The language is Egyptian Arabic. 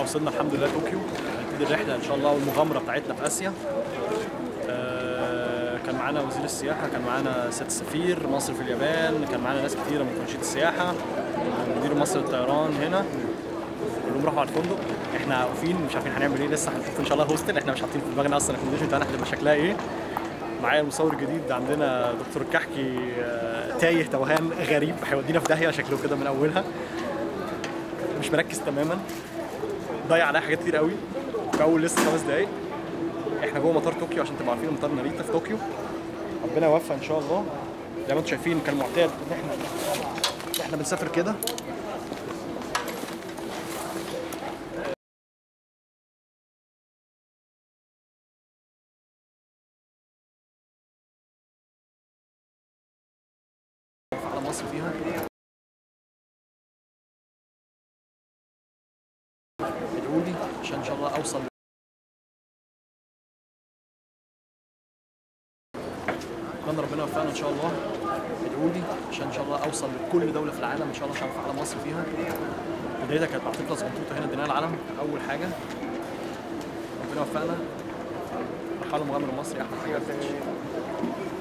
وصلنا الحمد لله طوكيو هنبتدي الرحله ان شاء الله والمغامره بتاعتنا في اسيا آه، كان معانا وزير السياحه كان معانا سياده السفير مصر في اليابان كان معانا ناس كتيره من تنشيط السياحه مدير مصر للطيران هنا كلهم راحوا على الفندق احنا واقفين مش عارفين هنعمل ايه لسه هنشوف ان شاء الله هوستل احنا مش حاطين في دماغنا اصلا الكونديشن بتاعنا هتبقى شكلها ايه معايا المصور الجديد عندنا دكتور الكحكي آه، تايه توهان غريب هيودينا في داهيه شكله كده من اولها مش مركز تماما ضيع عليا حاجات كتير قوي في اول لسه خمس دقايق احنا جوه مطار طوكيو عشان تبقوا عارفين مطار ناريتا في طوكيو ربنا يوفق ان شاء الله زي ما انتم شايفين كان معتاد ان احنا احنا بنسافر كده على مصر فيها ادعوا لي عشان ان شاء الله اوصل اتمنى ربنا يوفقنا ان شاء الله ادعوا لي عشان ان شاء الله اوصل لكل دوله في العالم ان شاء الله مش عارف على مصر فيها بدايتها كانت مع طفله صغنطوطه هنا اديناها العلم اول حاجه ربنا يوفقنا مرحله مغامر مصري احمد حاجه